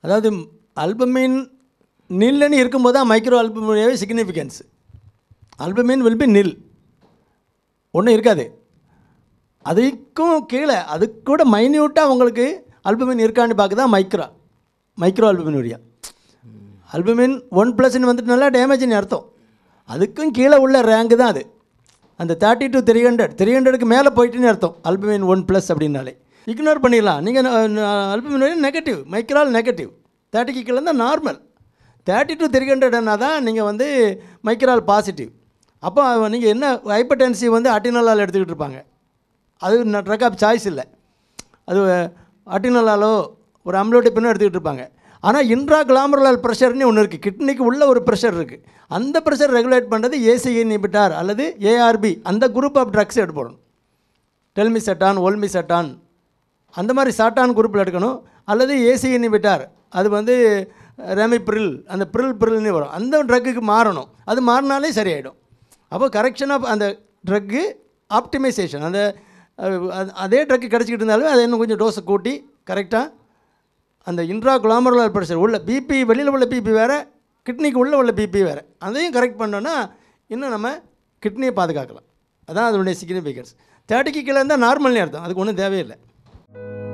அதாவது அல்பமின் நில்லுன்னு இருக்கும்போது தான் மைக்ரோ அல்பமினுடைய significance albumin will be nil ஒன்றும் இருக்காது அதுக்கும் கீழே அது கூட மைன்யூட்டாக உங்களுக்கு அல்பமின் இருக்கான்னு பார்க்க தான் micro micro albuminuria albumin one ப்ளஸ்ன்னு வந்துட்டுனால டேமேஜ்னு அர்த்தம் அதுக்கும் கீழே உள்ள ரேங்க் தான் அது அந்த thirty to three hundred three ஹண்ட்ரடுக்கு மேலே போயிட்டுன்னு அர்த்தம் அல்பமின் ஒன் ப்ளஸ் அப்படின்னாலே இக்னோர் பண்ணிடலாம் நீங்கள் அல்பமின் நெகட்டிவ் மைக்ரால் நெகட்டிவ் தேர்ட்டிக்கு கீழே தான் நார்மல் தேர்ட்டி டு த்ரீ ஹண்ட்ரட்னா தான் நீங்கள் வந்து மைக்ரால் பாசிட்டிவ் அப்போ நீங்கள் என்ன ஹைப்பர்டென்சி வந்து அட்டினலால் எடுத்துக்கிட்டு இருப்பாங்க அது ட்ரக் ஆஃப் சாய்ஸ் இல்லை அது அட்டினலாலோ ஒரு அம்லோடிப்பினோ எடுத்துக்கிட்டு இருப்பாங்க ஆனால் இன்ட்ரா கிளாமரலால் ப்ரெஷர்னு ஒன்று இருக்குது கிட்னிக்கு உள்ள ஒரு ப்ரெஷர் இருக்குது அந்த ப்ரெஷர் ரெகுலேட் பண்ணுறது ஏசி இன்ஹிபிட்டார் அல்லது ஏஆர்பி அந்த குரூப் ஆஃப் ட்ரக்ஸ் எடுப்படும் டெல்மி செட்டான் ஓல்மி செட்டான் அந்த மாதிரி சாட்டான் குரூப்பில் எடுக்கணும் அல்லது ஏசி இன்ஹிபிட்டார் அது வந்து ரெமிப்ரில் அந்த ப்ரில் ப்ரில்னு வரும் அந்த ட்ரக்குக்கு மாறணும் அது மாறினாலே சரியாயிடும் அப்போ கரெக்ஷன் ஆஃப் அந்த ட்ரக்கு ஆப்டிமைசேஷன் அந்த அஹ், அது- அதே ட்ரக்கு கிடச்சிக்கிட்டு இருந்தாலும் அதை இன்னும் கொஞ்சம் டோஸை கூட்டி கரெக்டாக அந்த இன்ட்ரா குளாமரல் ப்ரெஷர் உள்ள பிபி வெளியில் உள்ள பிபி வேறு கிட்னிக்கு உள்ளே உள்ள பிபி வேறு அதையும் கரெக்ட் பண்ணோன்னா இன்னும் நம்ம கிட்னியை பாதுகாக்கலாம் அதான் அதனுடைய சிக்னிஃபிகன்ஸ் தேர்ட்டிக்கு கீழே இருந்தால் நார்மல்னு அர்த்தம் அதுக்கு ஒன்றும் தேவையில்லை